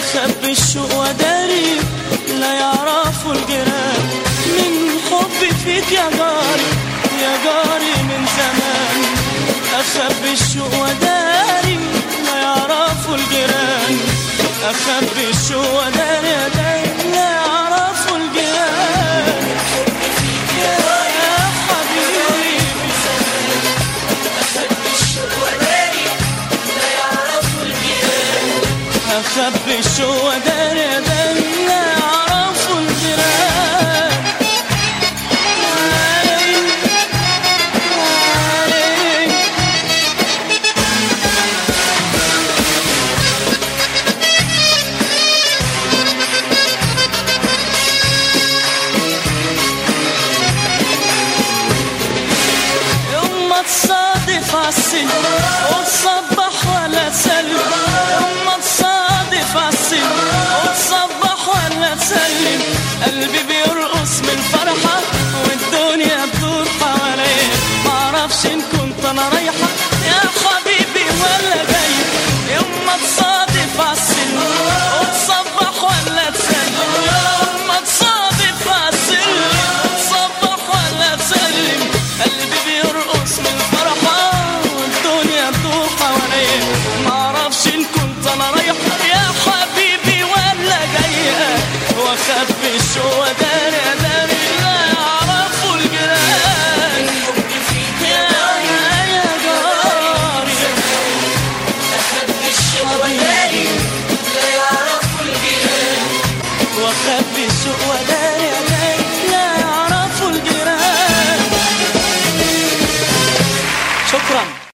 اخبي الشوق وداري لا يعرفوا الجيران من حبي فيك يا جاري يا جاري من زمان اخبي الشوق وداري لا يعرفوا الجيران اخبي الشوق وداري يا داري لا يعرفوا الجيران يا حبيبي اخبي الشوق وداري داري لا يعرفوا الجيران يوم ما تصادف عالسن وتصبح ولا تسلم يوم ما تصادف عالسن وتصبح ولا تسلم قلبي بيرقص من الفرحة والدنيا بتدور حواليا معرفش ان كنت انا رايحة يا حبيبي ولا جاي يوم ما تصادف عالسن وتصبح ولا تسلم يوم ما تصادف عالسن وتصبح ولا تسلم قلبي بيرقص من الفرحة والدنيا تدور حواليا معرفش ان كنت انا رايحة يا حبيبي ولا جاية واخبي الشوق